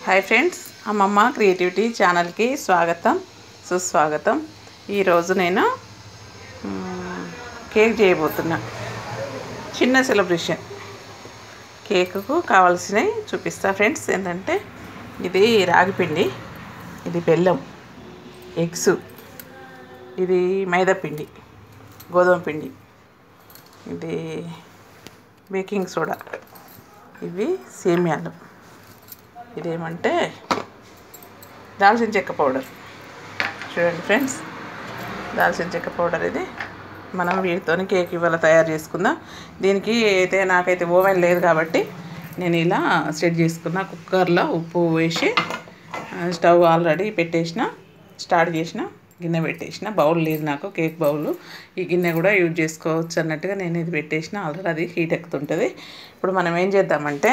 Hi friends అమ్మమ్మ creativity ఛానల్కి స్వాగతం సుస్వాగతం ఈరోజు నేను మ్, కేక్ చేయబోతున్నా చిన్న సెలబ్రేషన్ కేకుకు కావాల్సినవి చూపిస్తా ఫ్రెండ్స్ ఏంటంటే ఇది రాగిపిండి ఇది బెల్లం ఎగ్స్ ఇది మైదా పిండి గోధుమ పిండి ఇది బేకింగ్ సోడా ఇవి సేమియాలు ఇదేమంటే దాల్చిన చెక్క పౌడర్ చూడండి ఫ్రెండ్స్ దాల్చిన చెక్క పౌడర్ ఇది మనం వీటితోని కేక్ ఇవాళ తయారు చేసుకుందాం దీనికి అయితే నాకైతే ఓవెన్ లేదు కాబట్టి నేను ఇలా సెట్ చేసుకున్న కుక్కర్లో ఉప్పు వేసి ఆ, స్టవ్ ఆల్రెడీ పెట్టేసిన స్టార్ట్ చేసిన గిన్నె పెట్టేసిన బౌల్ లేదు నాకు కేక్ బౌల్ ఈ గిన్నె కూడా యూజ్ చేసుకోవచ్చు అన్నట్టుగా నేను ఇది పెట్టేసిన ఆల్రెడీ అది హీట్ ఎక్కుతుంటుంది ఇప్పుడు మనం ఏం చేద్దామంటే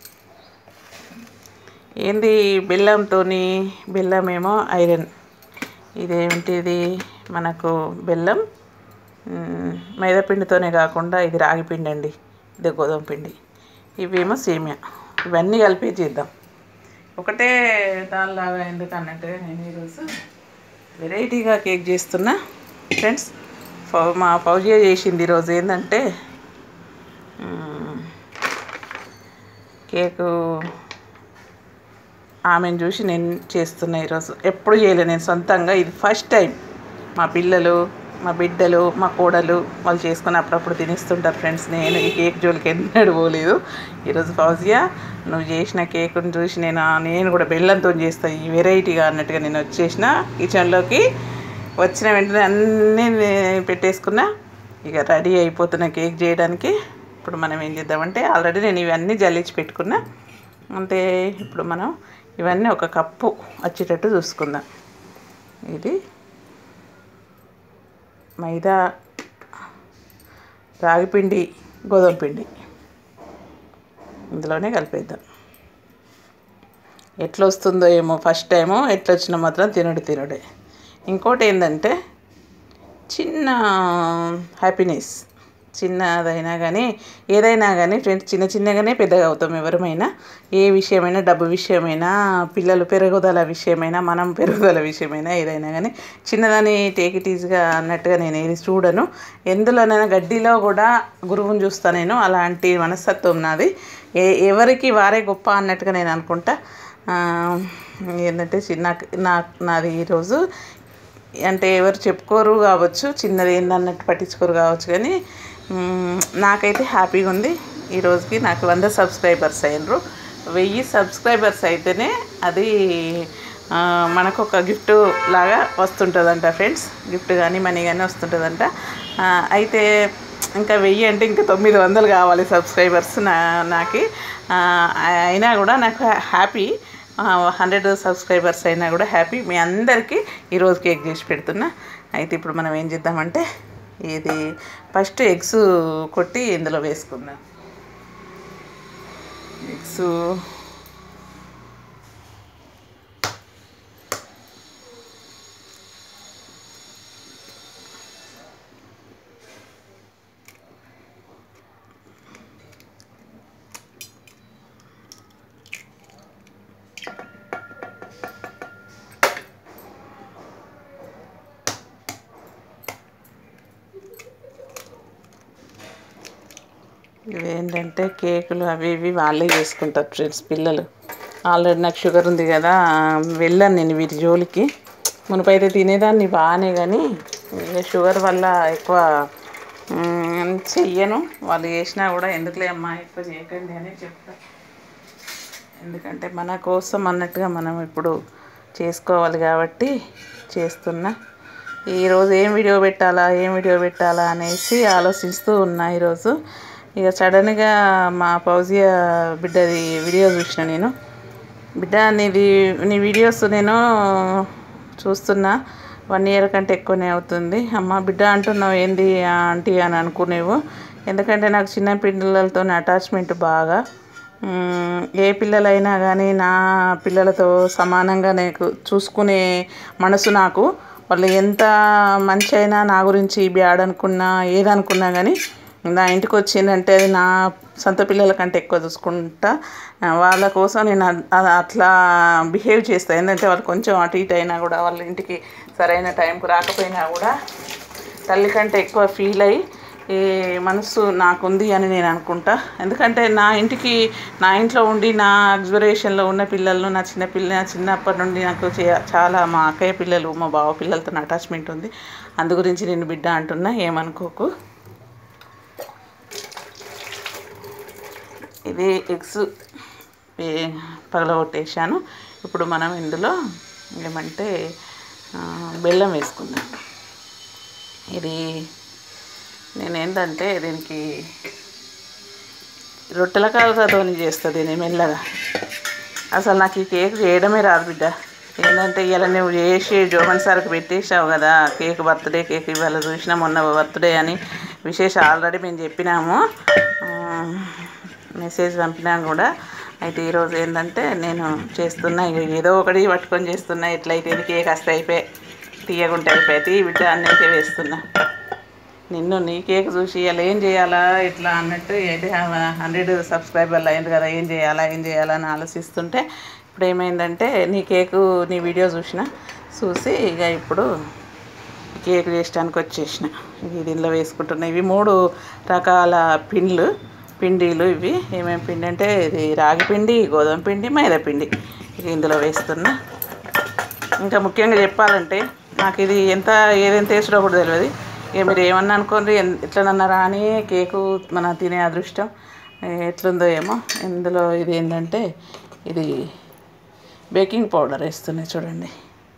ఏంది బెల్లంతో బెల్లం ఏమో ఐరన్ ఇదేమిటిది మనకు బెల్లం మ్, మైదాపిండితోనే కాకుండా ఇది రాగి పిండి అండి ఇది గోధుమ పిండి ఇవేమో సేమియా ఇవన్నీ కలిపి చేద్దాం ఒకటే దానిలాగా ఎందుకు అన్నట్టుగా నేను ఈరోజు వెరైటీగా కేక్ చేస్తున్నా ఫ్రెండ్స్ ఫౌ మా ఫౌజియా చేసింది ఈరోజు ఏంటంటే మ్, కేకు ఆమెను చూసి నేను చేస్తున్నా ఈరోజు ఎప్పుడు చేయలే నేను సొంతంగా ఇది ఫస్ట్ టైం మా పిల్లలు మా బిడ్డలు మా కోడలు వాళ్ళు చేసుకుని అప్పుడప్పుడు తినిస్తుంటారు ఫ్రెండ్స్ నేను ఈ కేక్ జోలికి ఎన్నడూ పోలేదు ఈరోజు ఫౌజియా నువ్వు చేసిన కేకుని చూసి నేను నేను కూడా బెల్లంతో చేస్తా ఈ వెరైటీగా అన్నట్టుగా నేను వచ్చేసిన కిచెన్లోకి వచ్చిన వెంటనే అన్నీ నే- పెట్టేసుకున్నా ఇక రెడీ అయిపోతున్న కేక్ చేయడానికి ఇప్పుడు మనం ఏం చేద్దామంటే ఆల్రెడీ నేను ఇవన్నీ జల్లించి పెట్టుకున్నా అంతే ఇప్పుడు మనం ఇవన్నీ ఒక కప్పు వచ్చేటట్టు చూసుకుందాం ఇది మైదా రాగిపిండి గోధుమ పిండి ఇందులోనే కలిపేద్దాం ఎట్లా వస్తుందో ఏమో ఫస్ట్ టైము ఎట్లా వచ్చినా మాత్రం తినడు తినడే ఇంకోటి ఏంటంటే చిన్న హ్యాపీనెస్ చిన్నదైనా కానీ ఏదైనా కానీ ఫ్రెండ్స్ చిన్న చిన్నగానే పెద్దగా అవుతాం ఎవరమైనా ఏ విషయమైనా డబ్బు విషయమైనా పిల్లలు పెరుగుదల విషయమైనా మనం పెరుగుదల విషయమైనా ఏదైనా కానీ చిన్నదాన్ని టేక్ ఇట్ ఈజీగా అన్నట్టుగా నేను ఏది చూడను ఎందులోనైనా గడ్డిలో కూడా గురువుని చూస్తా నేను అలాంటి మనస్తత్వం నాది ఏ ఎవరికి వారే గొప్ప అన్నట్టుగా నేను అనుకుంటా ఆ, ఏంటంటే చిన్న నాకు నాది ఈరోజు అంటే ఎవరు చెప్పుకోరు కావచ్చు చిన్నది ఏందన్నట్టు పట్టించుకోరు కావచ్చు కానీ మ్మ్, నాకైతే హ్యాపీగా ఉంది ఈ రోజుకి నాకు వంద సబ్స్క్రైబర్స్ అయినరు వెయ్యి సబ్స్క్రైబర్స్ అయితేనే అది ఆ, మనకు ఒక గిఫ్ట్ లాగా వస్తుంటుందంట ఫ్రెండ్స్ గిఫ్ట్ కానీ మనీ కానీ వస్తుంటుందంట ఆ, అయితే ఇంకా వెయ్యి అంటే ఇంకా తొమ్మిది వందలు కావాలి సబ్స్క్రైబర్స్ నా నాకు ఆ, అయినా కూడా నాకు హ్యాపీ హండ్రెడ్ సబ్స్క్రైబర్స్ అయినా కూడా హ్యాపీ మీ అందరికీ ఈరోజు కేక్ చేసి పెడుతున్నా అయితే ఇప్పుడు మనం ఏం చేద్దామంటే ఇది ఫస్ట్ ఎగ్స్ కొట్టి ఇందులో వేసుకుందాం ఎగ్స్ ఇవేంటంటే కేకులు అవి ఇవి వాళ్ళే చేసుకుంటారు ఫ్రెండ్స్ పిల్లలు ఆల్రెడీ నాకు షుగర్ ఉంది కదా వెళ్ళాను నేను వీటి జోలికి మునుపైతే తినేదాన్ని బాగానే కానీ ఇక షుగర్ వల్ల ఎక్కువ మ్, చెయ్యను వాళ్ళు చేసినా కూడా ఎందుకులే అమ్మా ఎక్కువ చేయకండి అని చెప్తా ఎందుకంటే మన కోసం అన్నట్టుగా మనం ఇప్పుడు చేసుకోవాలి కాబట్టి చేస్తున్నా ఈరోజు ఏం వీడియో పెట్టాలా ఏం వీడియో పెట్టాలా అనేసి ఆలోచిస్తూ ఉన్నా ఈరోజు ఇక సడన్గా మా పౌజియా బిడ్డది వీడియో చూసిన నేను బిడ్డ నీది నీ వీడియోస్ నేను చూస్తున్నా వన్ ఇయర్ కంటే ఎక్కువనే అవుతుంది అమ్మ బిడ్డ అంటున్నావు ఏంది ఆంటీ అని అనుకునేవు ఎందుకంటే నాకు చిన్న పిల్లలతో అటాచ్మెంట్ బాగా మ్మ్, ఏ పిల్లలైనా కానీ నా పిల్లలతో సమానంగా నాకు చూసుకునే మనసు నాకు వాళ్ళు ఎంత మంచి అయినా నా గురించి బ్యాడ్ అనుకున్నా ఏదనుకున్నా కానీ నా ఇంటికి వచ్చిందంటే అది నా సొంత పిల్లల కంటే ఎక్కువ చూసుకుంటా ఆ, వాళ్ళ కోసం నేను అ- అ- అట్లా బిహేవ్ చేస్తాను ఏంటంటే వాళ్ళు కొంచెం అటు ఇటు అయినా కూడా వాళ్ళ ఇంటికి సరైన టైంకు రాకపోయినా కూడా తల్లి కంటే ఎక్కువ ఫీల్ అయ్యి ఈ మనసు నాకుంది అని నేను అనుకుంటా ఎందుకంటే నా ఇంటికి నా ఇంట్లో ఉండి నా అబ్జర్వేషన్లో ఉన్న పిల్లలను నా చిన్న పిల్ల నా చిన్నప్పటి నుండి నాకు చే- చాలా మా అక్కయ్య పిల్లలు మా బావ పిల్లలతో అటాచ్మెంట్ ఉంది అందు గురించి నేను బిడ్డ అంటున్నా ఏమనుకోకు ఇది ఎగ్స్ పగలగొట్టేసాను ఇప్పుడు మనం ఇందులో ఏమంటే ఆ, బెల్లం వేసుకుందాం ఇది నేను ఏంటంటే దీనికి రొట్టెల కాలతో చేస్తుంది దీన్ని మెల్లగా అసలు నాకు ఈ కేక్ చేయడమే రాదు బిడ్డ ఏంటంటే ఇలా నువ్వు చేసి జోమన్ సార్కి పెట్టేసావు కదా కేక్ బర్త్డే కేక్ ఇవాళ చూసినా మొన్న బర్త్డే అని విశేష ఆల్రెడీ మేము చెప్పినాము ఆ, మెసేజ్ పంపినా కూడా అయితే ఈరోజు ఏంటంటే నేను చేస్తున్నా ఇక ఏదో ఒకటి పట్టుకొని చేస్తున్నా ఎట్లయితే ఇది కేక్ వస్తే అయిపోయి తీయకుంటే అయిపోయి తీ బిడ్డ అన్నైతే వేస్తున్నా నిన్ను నీ కేక్ చూసి ఇలా ఏం చేయాలా ఇట్లా అన్నట్టు అయితే హండ్రెడ్ సబ్స్క్రైబర్లు అయింది కదా ఏం చేయాలా ఏం చేయాలా అని ఆలోచిస్తుంటే ఇప్పుడు ఏమైందంటే నీ కేకు నీ వీడియో చూసిన చూసి ఇక ఇప్పుడు కేక్ వేయడానికి వచ్చేసిన ఇవి దీనిలో వేసుకుంటున్నా ఇవి మూడు రకాల పిండ్లు పిండిలు ఇవి ఏమేమి పిండి అంటే ఇది రాగి పిండి గోధుమ పిండి మైదా పిండి ఇక ఇందులో వేస్తున్నా ఇంకా ముఖ్యంగా చెప్పాలంటే నాకు ఇది ఎంత ఏదైనా టేస్టో కూడా తెలియదు ఇక మీరు ఏమన్నా అనుకోండి ఎన్- ఎట్లనన్నారా అని కేకు మన తినే అదృష్టం ఏ, ఎట్లుందో ఏమో ఇందులో ఇది ఏంటంటే ఇది బేకింగ్ పౌడర్ వేస్తున్నాయి చూడండి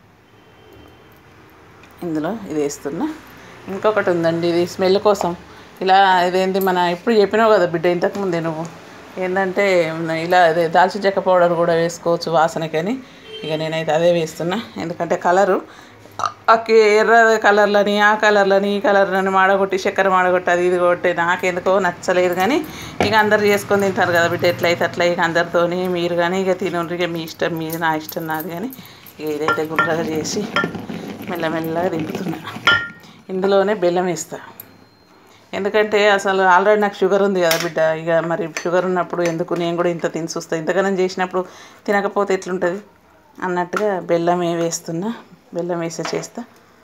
ఇందులో ఇది వేస్తున్నా ఇంకొకటి ఉందండి ఇది స్మెల్ కోసం ఇలా ఇదేంటి మన ఇప్పుడు చెప్పినావు కదా బిడ్డ ఇంతకుముందే నువ్వు ఏంటంటే ఇలా అదే దాల్చిన చెక్క పౌడర్ కూడా వేసుకోవచ్చు వాసనకని ఇక నేనైతే అదే వేస్తున్నా ఎందుకంటే కలరు ఆ కే- ఎర్ర కలర్లని ఆ కలర్లని ఈ కలర్లని మాడగొట్టి చక్కెర మాడగొట్టి అది ఇది కొట్టి నాకెందుకో నచ్చలేదు కానీ ఇక అందరు చేసుకొని తింటారు కదా బిడ్డ ఎట్లయితే అట్లా ఇక అందరితోని మీరు కానీ ఇక తినండ్రు ఇక మీ ఇష్టం మీది నా ఇష్టం నాది కానీ ఇక ఇదైతే గుండ్రగా చేసి మెల్లమెల్లగా దింపుతున్నా ఇందులోనే బెల్లం వేస్తా ఎందుకంటే అసలు ఆల్రెడీ నాకు షుగర్ ఉంది కదా బిడ్డ ఇక మరి షుగర్ ఉన్నప్పుడు ఎందుకు నేను కూడా ఇంత తిని చూస్తా ఇంతగానం చేసినప్పుడు తినకపోతే ఎట్లుంటుంది అన్నట్టుగా బెల్లం ఏ వేస్తున్నా బెల్లం వేసి చేస్తా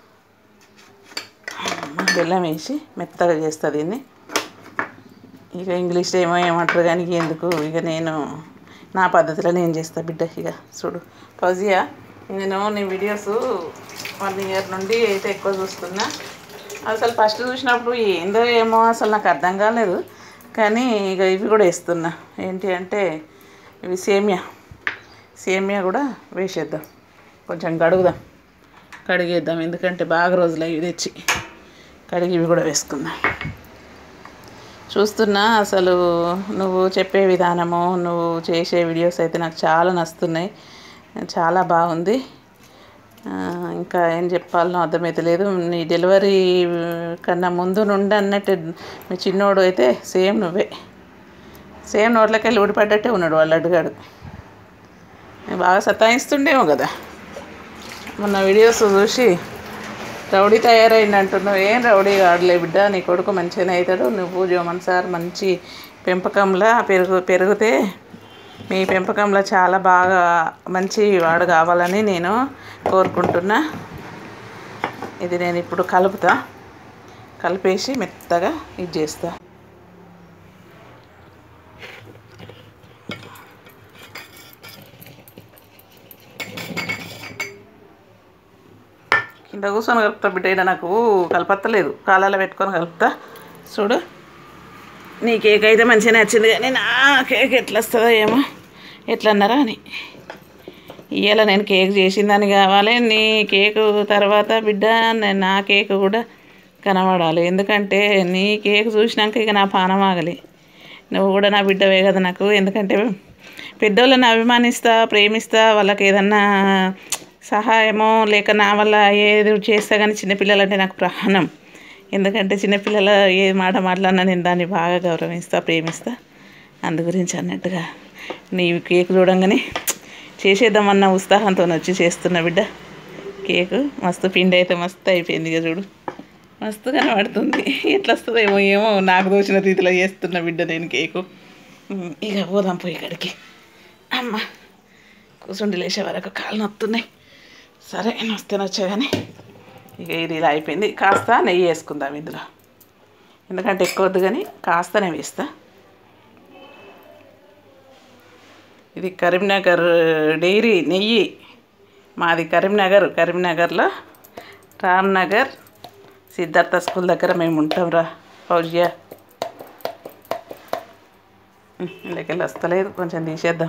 అమ్మ, బెల్లం వేసి మెత్తగా చేస్తా దీన్ని ఇక ఇంగ్లీష్లో ఏమో ఏమంటారు కానీ ఎందుకు ఇక నేను నా పద్ధతిలో నేను చేస్తా బిడ్డ ఇక చూడు ఫౌజియా నేను నీ వీడియోస్ వన్ ఇయర్ నుండి అయితే ఎక్కువ చూస్తున్నా అసలు ఫస్ట్ చూసినప్పుడు ఏందో ఏమో అసలు నాకు అర్థం కాలేదు కానీ ఇక ఇవి కూడా వేస్తున్నా ఏంటి అంటే ఇవి సేమియా సేమియా కూడా వేసేద్దాం కొంచెం కడుగుదాం కడిగేద్దాం ఎందుకంటే బాగా రోజులు ఇవి తెచ్చి కడిగి ఇవి కూడా వేసుకుందాం చూస్తున్నా అసలు నువ్వు చెప్పే విధానము నువ్వు చేసే వీడియోస్ అయితే నాకు చాలా నచ్చుతున్నాయి చాలా బాగుంది ఆ, ఇంకా ఏం చెప్పాలనో అర్థమైతే లేదు నీ డెలివరీ కన్నా ముందు నుండి అన్నట్టు మీ చిన్నోడు అయితే సేమ్ నువ్వే సేమ్ నోట్లోకి వెళ్ళి ఊడిపడ్డట్టే ఉన్నాడు వాళ్ళు అడిగాడు బాగా సతాయిస్తుండేమో కదా మొన్న వీడియోస్ చూసి రౌడీ తయారైంది అంటున్నావు ఏం రౌడీ కాడలే బిడ్డ నీ కొడుకు మంచిగానే అవుతాడు నువ్వు జోమన్ సార్ మంచి పెంపకంలా పెరుగు పెరిగితే మీ పెంపకంలో చాలా బాగా మంచి వాడు కావాలని నేను కోరుకుంటున్నా ఇది నేను ఇప్పుడు కలుపుతా కలిపేసి మెత్తగా ఇది చేస్తా కింద కూర్చొని కలుపుతా బిడ్డ ఈడ నాకు కలపత్తలేదు కాలాల పెట్టుకొని కలుపుతా చూడు నీ కేక్ అయితే మంచిగా నచ్చింది కానీ నా కేక్ ఎట్లా వస్తుందో ఏమో ఎట్లా అన్నారా అని ఇవాళ నేను కేక్ చేసిందని కావాలి నీ కేకు తర్వాత బిడ్డ నేను నా కేక్ కూడా కనబడాలి ఎందుకంటే నీ కేక్ చూసినాక ఇక నా పానం ఆగలి నువ్వు కూడా నా బిడ్డవే కదా నాకు ఎందుకంటే పెద్దోళ్ళని అభిమానిస్తా ప్రేమిస్తా వాళ్ళకి ఏదన్నా సహాయమో లేక నా వల్ల ఏది చేస్తా కానీ చిన్నపిల్లలంటే నాకు ప్రాణం ఎందుకంటే చిన్నపిల్లల ఏ మాట మాట్లాడినా నేను దాన్ని బాగా గౌరవిస్తా ప్రేమిస్తా అందు గురించి అన్నట్టుగా నీ కేక్ చూడంగానే చేసేద్దామన్న ఉత్సాహంతో వచ్చి చేస్తున్నా బిడ్డ కేకు మస్తు పిండి అయితే మస్తు అయిపోయింది ఇక చూడు మస్తుగానే పడుతుంది ఎట్లా వస్తుందో ఏమో ఏమో నాకు దోచిన రీతిలో చేస్తున్న బిడ్డ నేను కేకు ఉమ్, ఇక పోదాం పోయి ఇక్కడికి అమ్మ కూర్చుండి లేచే వరకు కాళ్ళు నొత్తున్నాయి సరే వస్తే వచ్చా కానీ ఇక ఇది ఇలా అయిపోయింది కాస్త నెయ్యి వేసుకుందాం ఇందులో ఎందుకంటే ఎక్కువ వద్దు కానీ కాస్తనే వేస్తా ఇది కరీంనగర్ డైరీ నెయ్యి మాది కరీంనగర్ కరీంనగర్లో రామ్నగర్ సిద్ధార్థ స్కూల్ దగ్గర మేము ఉంటాం రా ఫౌజియా ఇందుకెళ్ళి వస్తలేదు కొంచెం తీసేద్దాం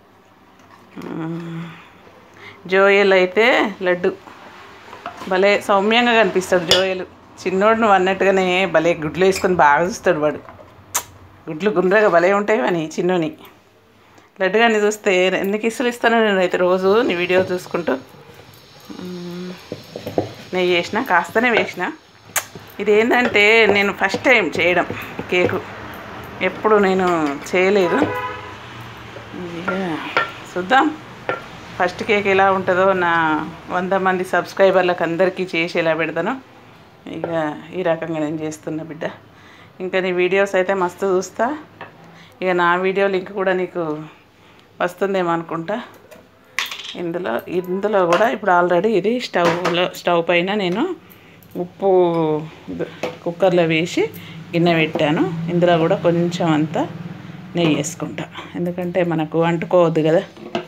మ్మ్. జోయల్ అయితే లడ్డు భలే సౌమ్యంగా కనిపిస్తాడు జోయలు చిన్నోడు నువ్వు అన్నట్టుగానే భలే గుడ్లు వేసుకొని బాగా చూస్తాడు వాడు గుడ్లు గుండ్రగా భలే ఉంటాయి అని చిన్నోని లడ్డుగాని చూస్తే ఎన్ని కిస్సులు ఇస్తాను నేను అయితే రోజు నీ వీడియో చూసుకుంటూ మ్మ్. నెయ్యి వేసిన కాస్తనే వేసిన ఇది ఏంటంటే నేను ఫస్ట్ టైం చేయడం కేకు ఎప్పుడు నేను చేయలేదు ఇక చూద్దాం ఫస్ట్ కేక్ ఎలా ఉంటుందో నా వంద మంది సబ్స్క్రైబర్లకు అందరికీ చేసి ఎలా పెడతానో ఇక ఈ రకంగా నేను చేస్తున్నా బిడ్డ ఇంకా నీ వీడియోస్ అయితే మస్తు చూస్తా ఇక నా వీడియో లింక్ కూడా నీకు వస్తుందేమో అనుకుంటా ఇందులో ఇందులో కూడా ఇప్పుడు ఆల్రెడీ ఇది స్టవ్లో స్టవ్ పైన నేను ఉప్పు ఇది కుక్కర్లో వేసి గిన్నె పెట్టాను ఇందులో కూడా కొంచెం అంత నెయ్యి వేసుకుంటా ఎందుకంటే మనకు అంటుకోవద్దు కదా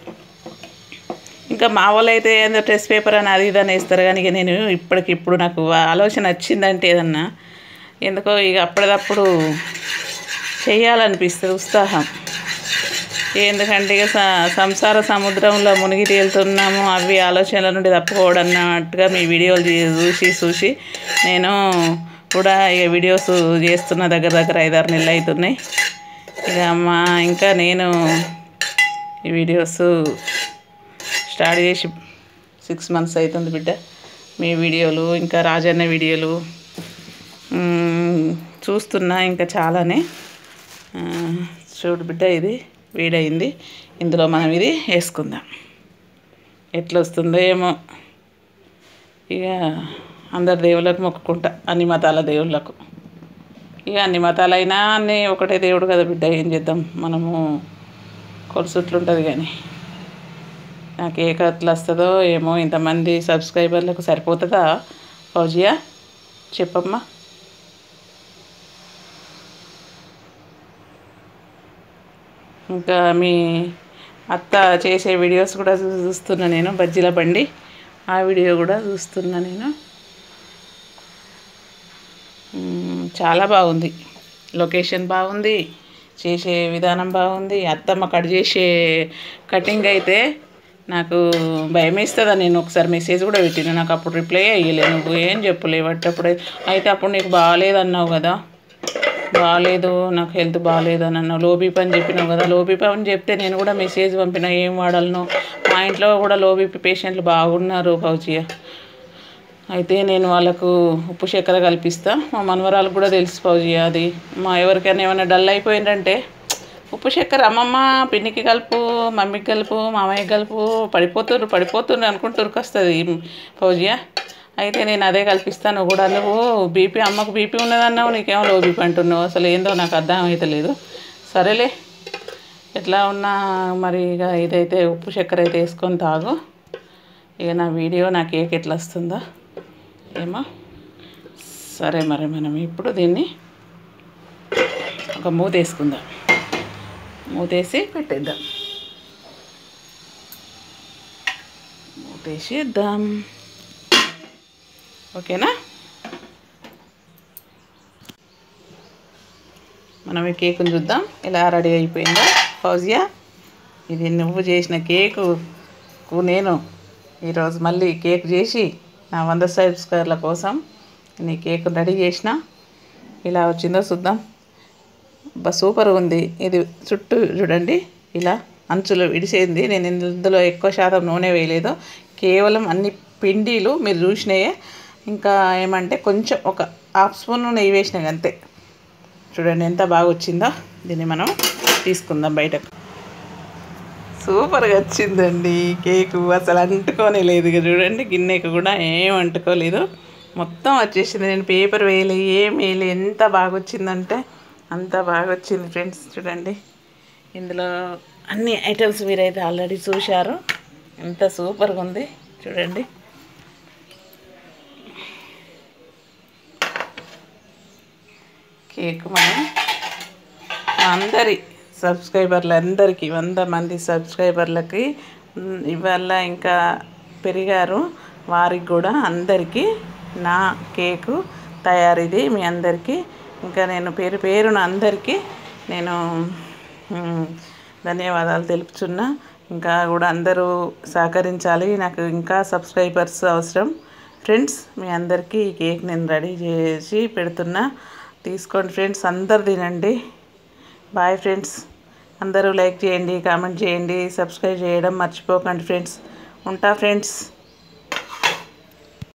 ఇంకా మా వాళ్ళు అయితే ఏందో డ్రెస్ పేపర్ అని అది ఇది అని వేస్తారు కానీ ఇక నేను ఇప్పటికిప్పుడు నాకు ఆలోచన వచ్చిందంటే ఏదన్నా ఎందుకో ఇక అప్పటిదప్పుడు చేయాలనిపిస్తుంది ఉత్సాహం ఎందుకంటే ఇక స- సంసార సముద్రంలో మునిగి తేలుతున్నాము అవి ఆలోచనల నుండి తప్పుకోవడం అన్నట్టుగా మీ వీడియోలు చూ- చూసి చూసి నేను కూడా ఇక వీడియోస్ చేస్తున్న దగ్గర దగ్గర ఐదారు నెలలు అవుతున్నాయి ఇక మా ఇంకా నేను ఈ వీడియోస్ స్టార్ట్ చేసి సిక్స్ మంత్స్ అవుతుంది బిడ్డ మీ వీడియోలు ఇంకా రాజన్న వీడియోలు మ్మ్, చూస్తున్నా ఇంకా చాలానే ఆ, చూడు బిడ్డ ఇది వేడైంది ఇందులో మనం ఇది వేసుకుందాం ఎట్లా వస్తుందో ఏమో ఇక అందరి దేవుళ్ళకు మొక్కుకుంటా అన్ని మతాల దేవుళ్ళకు ఇక అన్ని మతాలైనా అన్ని ఒకటే దేవుడు కదా బిడ్డ ఏం చేద్దాం మనము కొలుసుట్లుంటుంది కానీ నాకు ఏ కత్లు వస్తుందో ఏమో ఇంతమంది సబ్స్క్రైబర్లకు సరిపోతుందా ఫౌజియా చెప్పమ్మా ఇంకా మీ అత్త చేసే వీడియోస్ కూడా చూ- చూస్తున్నా నేను బజ్జీల బండి ఆ వీడియో కూడా చూస్తున్నా నేను మ్మ్, చాలా బాగుంది లొకేషన్ బాగుంది చేసే విధానం బాగుంది అత్తమ్మ కట్ చేసే కటింగ్ అయితే నాకు భయం వేస్తుందా నేను ఒకసారి మెసేజ్ కూడా పెట్టిన నాకు అప్పుడు రిప్లై అయ్యలే నువ్వు ఏం చెప్పలేవు అట్టప్పుడు అయితే అప్పుడు నీకు బాగాలేదు అన్నావు కదా బాగాలేదు నాకు హెల్త్ బాగాలేదు అని అన్నావు లో బీపీ అని చెప్పినావు కదా లో బీపీ అని చెప్తే నేను కూడా మెసేజ్ పంపిన ఏం వాడాలను మా ఇంట్లో కూడా లో బీపీ పేషెంట్లు బాగున్నారు కౌచియ అయితే నేను వాళ్ళకు ఉప్పు చక్కెర కల్పిస్తా మా మనవరాలకు కూడా తెలుసు పౌజియ అది మా ఎవరికైనా ఏమైనా డల్ అయిపోయిందంటే ఉప్పు చక్కెర అమ్మమ్మ పిన్నికి కలుపు మమ్మీకి కలుపు మామయ్యకి కలుపు పడిపోతుర్రు పడిపోతుర్రు అనుకుంటూ ఉరికొస్తుంది పౌజియా అయితే నేను అదే కల్పిస్తాను కూడా నువ్వు బీపీ అమ్మకు బీపీ ఉన్నదన్నావు నీకేమో లో బీపీ అంటున్నావు అసలు ఏందో నాకు అర్థం అవుతలేదు సరేలే ఎట్లా ఉన్నా మరి ఇక ఇదైతే ఉప్పు చక్కెర అయితే వేసుకొని తాగు ఇక నా వీడియో నా కేక్ ఎట్లా వస్తుందో ఏమో సరే మరి మనం ఇప్పుడు దీన్ని ఒక మూత వేసుకుందాం మూతేసి పెట్టేద్దాం మూతేసి ఇద్దాం ఓకేనా మనం ఈ కేకుని చూద్దాం ఇలా రెడీ అయిపోయిందో ఫౌజియా ఇది నువ్వు చేసిన కేకు కు నేను ఈరోజు మళ్ళీ కేక్ చేసి నా వంద సబ్స్క్రైబర్ల కోసం నీ కేక్ రెడీ చేసిన ఇలా వచ్చిందో చూద్దాం బా సూపర్ ఉంది ఇది చుట్టూ చూడండి ఇలా అంచులు విడిసేది నేను ఇందులో ఎక్కువ శాతం నూనె వేయలేదు కేవలం అన్ని పిండిలు మీరు చూసినాయే ఇంకా ఏమంటే కొంచెం ఒక హాఫ్ స్పూన్ నెయ్యి వేసినాయి అంతే చూడండి ఎంత బాగా వచ్చిందో దీన్ని మనం తీసుకుందాం బయటకు సూపర్గా వచ్చిందండి కేకు అసలు అంటుకోనే లేదు ఇక చూడండి గిన్నెకు కూడా ఏం అంటుకోలేదు మొత్తం వచ్చేసింది నేను పేపర్ వేయలే ఏం వేయలే ఎంత బాగా వచ్చిందంటే అంత బాగా వచ్చింది ఫ్రెండ్స్ చూడండి ఇందులో అన్ని ఐటమ్స్ మీరైతే ఆల్రెడీ చూశారు ఎంత సూపర్గా ఉంది చూడండి కేక్ మనం మా అందరి సబ్స్క్రైబర్లు అందరికీ వంద మంది సబ్స్క్రైబర్లకి మ్, ఇవాళ ఇంకా పెరిగారు వారికి కూడా అందరికీ నా కేకు తయారీది మీ అందరికీ ఇంకా నేను పేరు పేరున అందరికీ నేను మ్, ధన్యవాదాలు తెలుపుచున్నా ఇంకా కూడా అందరూ సహకరించాలి నాకు ఇంకా సబ్స్క్రైబర్స్ అవసరం ఫ్రెండ్స్ మీ అందరికీ ఈ కేక్ నేను రెడీ చేసి పెడుతున్నా తీసుకోండి ఫ్రెండ్స్ అందరు తినండి బాయ్ ఫ్రెండ్స్ అందరూ లైక్ చేయండి కామెంట్ చేయండి సబ్స్క్రైబ్ చేయడం మర్చిపోకండి ఫ్రెండ్స్ ఉంటా ఫ్రెండ్స్